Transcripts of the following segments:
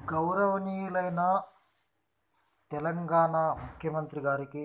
గౌరవనీయులైన తెలంగాణ ముఖ్యమంత్రి గారికి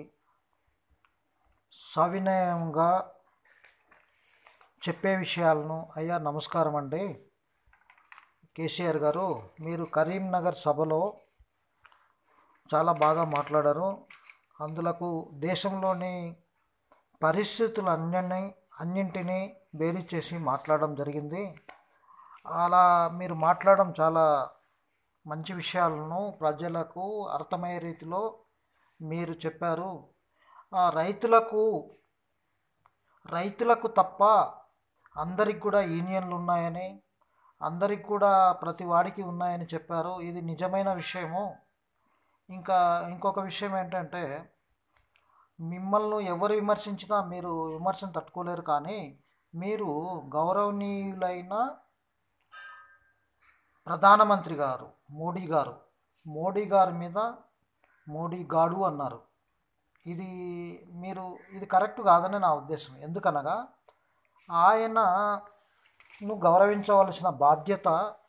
సవినయంగా చెప్పే విషయాలను అయ్యా నమస్కారం అండి కేసీఆర్ గారు మీరు కరీంనగర్ సభలో చాలా బాగా మాట్లాడారు అందులకు దేశంలోని పరిస్థితులు అన్నిని అన్నింటినీ బేరీ చేసి మాట్లాడడం జరిగింది అలా మీరు మాట్లాడడం చాలా మంచి విషయాలను ప్రజలకు అర్థమయ్యే రీతిలో మీరు చెప్పారు ఆ రైతులకు రైతులకు తప్ప అందరికి కూడా యూనియన్లు ఉన్నాయని అందరికి కూడా ప్రతి వాడికి ఉన్నాయని చెప్పారు ఇది నిజమైన విషయము ఇంకా ఇంకొక విషయం ఏంటంటే మిమ్మల్ని ఎవరు విమర్శించినా మీరు విమర్శను తట్టుకోలేరు కానీ మీరు గౌరవనీయులైన ప్రధానమంత్రి గారు మోడీ గారు మోడీ గారి మీద మోడీ గాడు అన్నారు ఇది మీరు ఇది కరెక్ట్ కాదని నా ఉద్దేశం ఎందుకనగా ఆయనను గౌరవించవలసిన బాధ్యత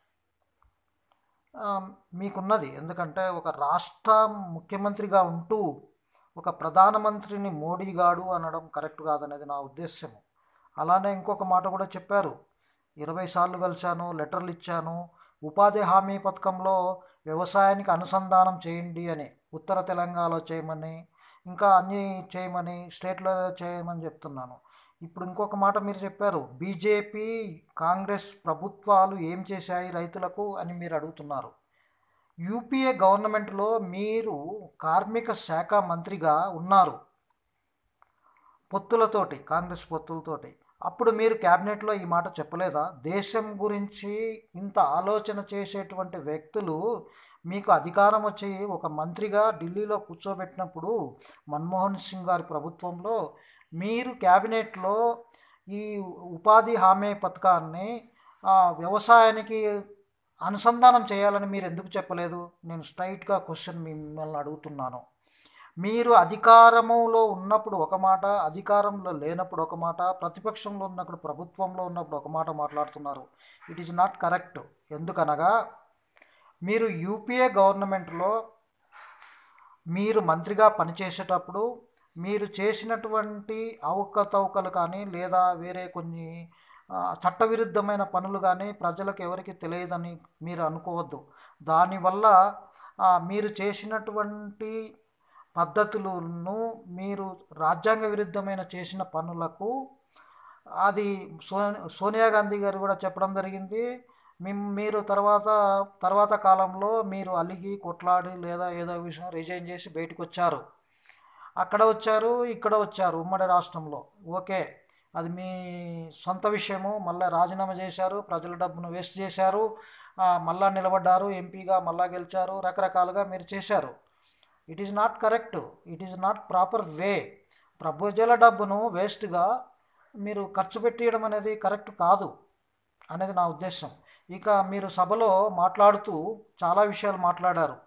ఆ, మీకున్నది ఎందుకంటే ఒక రాష్ట్ర ముఖ్యమంత్రిగా ఉంటూ ఒక ప్రధానమంత్రిని మోడీ గాడు అనడం కరెక్ట్ కాదనేది నా ఉద్దేశం అలానే ఇంకొక మాట కూడా చెప్పారు ఇరవై సార్లు కలిశాను లెటర్లు ఇచ్చాను ఉపాధి హామీ పథకంలో వ్యవసాయానికి అనుసంధానం చేయండి అని ఉత్తర తెలంగాణలో చేయమని ఇంకా అన్నీ చేయమని స్టేట్లో చేయమని చెప్తున్నాను ఇప్పుడు ఇంకొక మాట మీరు చెప్పారు బీజేపీ కాంగ్రెస్ ప్రభుత్వాలు ఏం చేశాయి రైతులకు అని మీరు అడుగుతున్నారు యూపీఏ గవర్నమెంట్లో మీరు కార్మిక శాఖ మంత్రిగా ఉన్నారు పొత్తులతోటి కాంగ్రెస్ పొత్తులతోటి అప్పుడు మీరు క్యాబినెట్లో ఈ మాట చెప్పలేదా దేశం గురించి ఇంత ఆలోచన చేసేటువంటి వ్యక్తులు మీకు అధికారం వచ్చి ఒక మంత్రిగా ఢిల్లీలో కూర్చోబెట్టినప్పుడు మన్మోహన్ సింగ్ గారి ప్రభుత్వంలో మీరు క్యాబినెట్లో ఈ ఉపాధి హామీ పథకాన్ని ఆ, వ్యవసాయానికి అనుసంధానం చేయాలని మీరు ఎందుకు చెప్పలేదు నేను స్ట్రైట్గా క్వశ్చన్ మిమ్మల్ని అడుగుతున్నాను మీరు అధికారములో ఉన్నప్పుడు ఒక మాట అధికారంలో లేనప్పుడు ఒక మాట ప్రతిపక్షంలో ఉన్నప్పుడు ప్రభుత్వంలో ఉన్నప్పుడు ఒక మాట మాట్లాడుతున్నారు ఇట్ ఈజ్ నాట్ కరెక్ట్ ఎందుకనగా మీరు యూపీఏ గవర్నమెంట్లో మీరు మంత్రిగా పనిచేసేటప్పుడు మీరు చేసినటువంటి అవకతవకలు కానీ లేదా వేరే కొన్ని ఆ, చట్టవిరుద్ధమైన పనులు కానీ ప్రజలకు ఎవరికి తెలియదని మీరు అనుకోవద్దు దానివల్ల ఆ, మీరు చేసినటువంటి పద్ధతులను మీరు రాజ్యాంగ విరుద్ధమైన చేసిన పనులకు అది సో సోనియా గాంధీ గారు కూడా చెప్పడం జరిగింది మిమ్- మీరు తర్వాత తర్వాత కాలంలో మీరు అలిగి కొట్లాడి లేదా ఏదో విషయం రిజైన్ చేసి బయటకు వచ్చారు అక్కడ వచ్చారు ఇక్కడ వచ్చారు ఉమ్మడి రాష్ట్రంలో ఓకే అది మీ సొంత విషయము మళ్ళీ రాజీనామా చేశారు ప్రజల డబ్బును వేస్ట్ చేశారు ఆ, మళ్ళా నిలబడ్డారు ఎంపీగా మళ్ళా గెలిచారు రకరకాలుగా మీరు చేశారు it is not correct it is not proper way ప్రజల డబ్బును వేస్ట్గా మీరు ఖర్చు పెట్టేయడం అనేది కరెక్ట్ కాదు అనేది నా ఉద్దేశం ఇక మీరు సభలో మాట్లాడుతూ చాలా విషయాలు మాట్లాడారు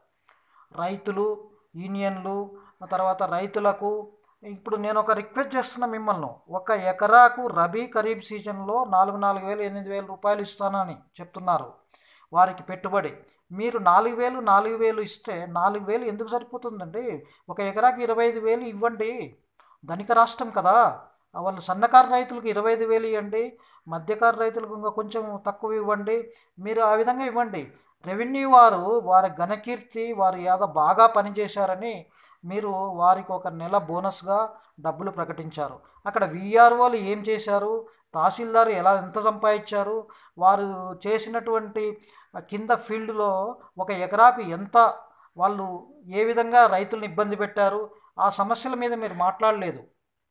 రైతులు యూనియన్లు తర్వాత రైతులకు ఇప్పుడు నేను ఒక రిక్వెస్ట్ చేస్తున్నా మిమ్మల్ని ఒక ఎకరాకు రబీ ఖరీఫ్ సీజన్లో నాలుగు నాలుగు వేలు ఎనిమిది వేల రూపాయలు ఇస్తానని చెప్తున్నారు వారికి పెట్టుబడి మీరు నాలుగు వేలు నాలుగు వేలు ఇస్తే నాలుగు వేలు ఎందుకు సరిపోతుందండి ఒక ఎకరాకి ఇరవై ఐదు వేలు ఇవ్వండి ధనిక రాష్ట్రం కదా వాళ్ళు సన్నకారు రైతులకు ఇరవై ఐదు వేలు ఇవ్వండి మధ్యకారు రైతులకు ఇంకా కొంచెం తక్కువ ఇవ్వండి మీరు ఆ విధంగా ఇవ్వండి రెవెన్యూ వారు వారి ఘనకీర్తి వారు ఏదో బాగా పనిచేశారని మీరు వారికి ఒక నెల బోనస్గా డబ్బులు ప్రకటించారు అక్కడ విఆర్ఓలు ఏం చేశారు తహసీల్దార్ ఎలా ఎంత సంపాదించారు వారు చేసినటువంటి కింద ఫీల్డ్లో ఒక ఎకరాకు ఎంత వాళ్ళు ఏ విధంగా రైతులను ఇబ్బంది పెట్టారు ఆ సమస్యల మీద మీరు మాట్లాడలేదు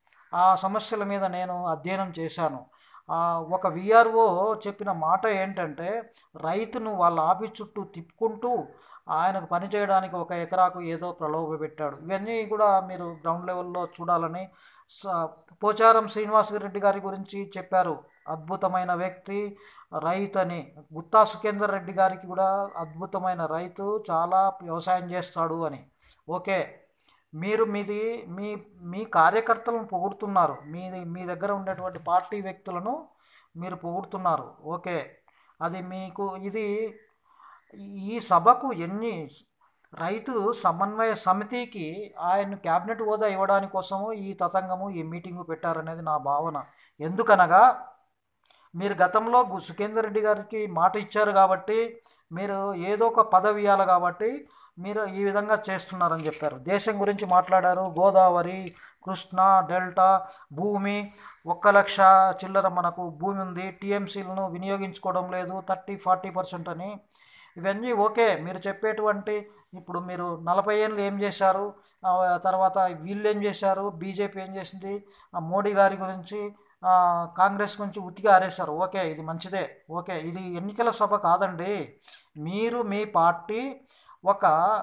ఆ సమస్యల మీద నేను అధ్యయనం చేశాను ఆ, ఒక విఆర్ఓ చెప్పిన మాట ఏంటంటే రైతును వాళ్ళ ఆఫీస్ చుట్టూ తిప్పుకుంటూ ఆయనకు పని చేయడానికి ఒక ఎకరాకు ఏదో ప్రలోభ పెట్టాడు ఇవన్నీ కూడా మీరు గ్రౌండ్ లెవెల్లో చూడాలని స- పోచారం శ్రీనివాసరెడ్డి గారి గురించి చెప్పారు అద్భుతమైన వ్యక్తి రైతు అని గుత్తా సుఖేందర్ రెడ్డి గారికి కూడా అద్భుతమైన రైతు చాలా వ్యవసాయం చేస్తాడు అని ఓకే మీరు మీది మీ మీ కార్యకర్తలను పొగుడుతున్నారు మీది మీ దగ్గర ఉండేటువంటి పార్టీ వ్యక్తులను మీరు పొగుడుతున్నారు ఓకే అది మీకు ఇది ఈ సభకు ఎన్ని రైతు సమన్వయ సమితికి ఆయన క్యాబినెట్ హోదా ఇవ్వడానికి కోసము ఈ తతంగము ఈ మీటింగు పెట్టారనేది నా భావన ఎందుకనగా మీరు గతంలో గు- సుఖేందర్ రెడ్డి గారికి మాట ఇచ్చారు కాబట్టి మీరు ఏదో ఒక పదవి ఇవ్వాలి కాబట్టి మీరు ఈ విధంగా చేస్తున్నారని చెప్పారు దేశం గురించి మాట్లాడారు గోదావరి కృష్ణా డెల్టా భూమి ఒక్క లక్ష చిల్లర మనకు భూమి ఉంది టీఎంసీలను వినియోగించుకోవడం లేదు థర్టీ ఫార్టీ పర్సెంట్ అని ఇవన్నీ ఓకే మీరు చెప్పేటువంటి ఇప్పుడు మీరు నలభై ఏళ్ళు ఏం చేశారు ఆ తర్వాత వీళ్ళు ఏం చేశారు బీజేపీ ఏం చేసింది ఆ మోడీ గారి గురించి ఆ, కాంగ్రెస్ గురించి ఉతికి ఆరేశారు ఓకే ఇది మంచిదే ఓకే ఇది ఎన్నికల సభ కాదండి మీరు మీ పార్టీ ఒక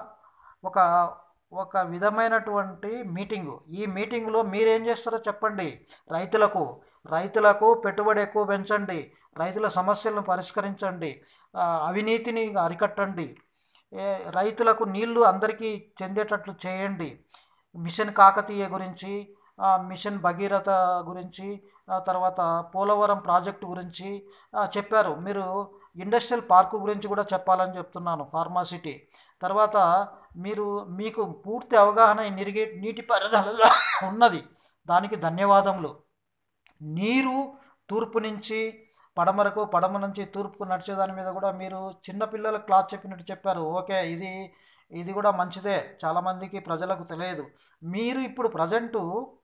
ఒక ఒక విధమైనటువంటి మీటింగు ఈ మీటింగ్లో మీరేం చేస్తారో చెప్పండి రైతులకు రైతులకు పెట్టుబడి ఎక్కువ పెంచండి రైతుల సమస్యలను పరిష్కరించండి ఆ, అవినీతిని అరికట్టండి ఏ, రైతులకు నీళ్లు అందరికీ చెందేటట్లు చేయండి మిషన్ కాకతీయ గురించి ఆ, మిషన్ భగీరథ గురించి ఆ తర్వాత పోలవరం ప్రాజెక్టు గురించి ఆ, చెప్పారు మీరు ఇండస్ట్రియల్ పార్కు గురించి కూడా చెప్పాలని చెప్తున్నాను ఫార్మాసిటీ తర్వాత మీరు మీకు పూర్తి అవగాహన ఈ నిరిగే నీటిపారుదలలో ఉన్నది దానికి ధన్యవాదములు నీరు తూర్పు నుంచి పడమరకు పడమ నుంచి తూర్పుకు నడిచేదాని మీద కూడా మీరు చిన్నపిల్లల క్లాస్ చెప్పినట్టు చెప్పారు ఓకే ఇది ఇది కూడా మంచిదే చాలామందికి ప్రజలకు తెలియదు మీరు ఇప్పుడు ప్రజెంటు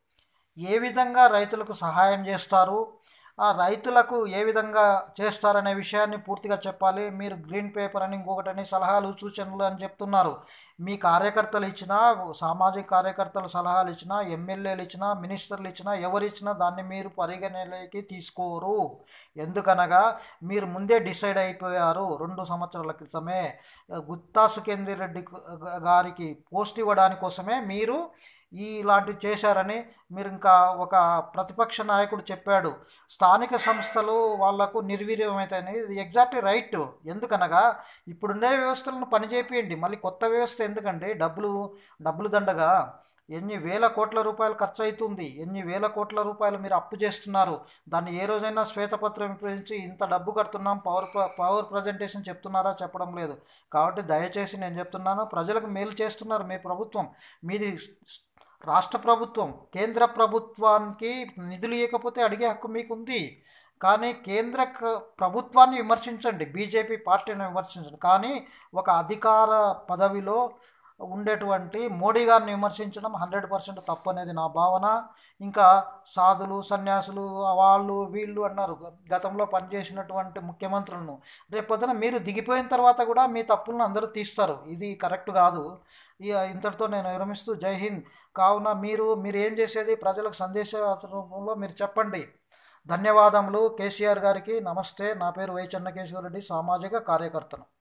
ఏ విధంగా రైతులకు సహాయం చేస్తారు ఆ రైతులకు ఏ విధంగా చేస్తారనే విషయాన్ని పూర్తిగా చెప్పాలి మీరు గ్రీన్ పేపర్ అని ఇంకొకటని సలహాలు సూచనలు అని చెప్తున్నారు మీ కార్యకర్తలు ఇచ్చినా సామాజిక కార్యకర్తలు సలహాలు ఇచ్చినా ఎమ్మెల్యేలు ఇచ్చినా మినిస్టర్లు ఇచ్చినా ఎవరు ఇచ్చినా దాన్ని మీరు పరిగణలోకి తీసుకోరు ఎందుకనగా మీరు ముందే డిసైడ్ అయిపోయారు రెండు సంవత్సరాల క్రితమే గుత్తా సుఖేందర్ రెడ్డి గారికి పోస్ట్ ఇవ్వడానికి కోసమే మీరు ఈ ఇలాంటివి చేశారని మీరు ఇంకా ఒక ప్రతిపక్ష నాయకుడు చెప్పాడు స్థానిక సంస్థలు వాళ్లకు నిర్వీర్యమైతాయని ఇది ఎగ్జాక్ట్లీ రైట్ ఎందుకనగా ఇప్పుడుండే వ్యవస్థలను పనిచేపియండి మళ్ళీ కొత్త వ్యవస్థ ఎందుకండి డబ్బులు డబ్బులు దండగా ఎన్ని వేల కోట్ల రూపాయలు ఖర్చు అవుతుంది ఎన్ని వేల కోట్ల రూపాయలు మీరు అప్పు చేస్తున్నారు దాన్ని ఏ రోజైనా శ్వేతపత్రం ఉపయోగించి ఇంత డబ్బు కడుతున్నాం పవర్ ప్ర- పవర్ ప్రజెంటేషన్ చెప్తున్నారా చెప్పడం లేదు కాబట్టి దయచేసి నేను చెప్తున్నాను ప్రజలకు మేలు చేస్తున్నారు మీ ప్రభుత్వం మీది రాష్ట్ర ప్రభుత్వం కేంద్ర ప్రభుత్వానికి నిధులు ఇవ్వకపోతే అడిగే హక్కు మీకు ఉంది కానీ కేంద్ర క- ప్రభుత్వాన్ని విమర్శించండి బీజేపీ పార్టీని విమర్శించండి కానీ ఒక అధికార పదవిలో ఉండేటువంటి మోడీ గారిని విమర్శించడం హండ్రెడ్ పర్సెంట్ తప్పు అనేది నా భావన ఇంకా సాధులు సన్యాసులు వాళ్ళు వీళ్ళు అన్నారు గ- గతంలో పనిచేసినటువంటి ముఖ్యమంత్రులను రేపొద్దున మీరు దిగిపోయిన తర్వాత కూడా మీ తప్పులను అందరూ తీస్తారు ఇది కరెక్ట్ కాదు ఇక ఇంతటితో నేను విరమిస్తూ జై హింద్ కావున మీరు మీరు ఏం చేసేది ప్రజలకు సందేశ రూపంలో మీరు చెప్పండి ధన్యవాదములు కేసీఆర్ గారికి నమస్తే నా పేరు వై చెన్నకేశ్వర రెడ్డి సామాజిక కార్యకర్తను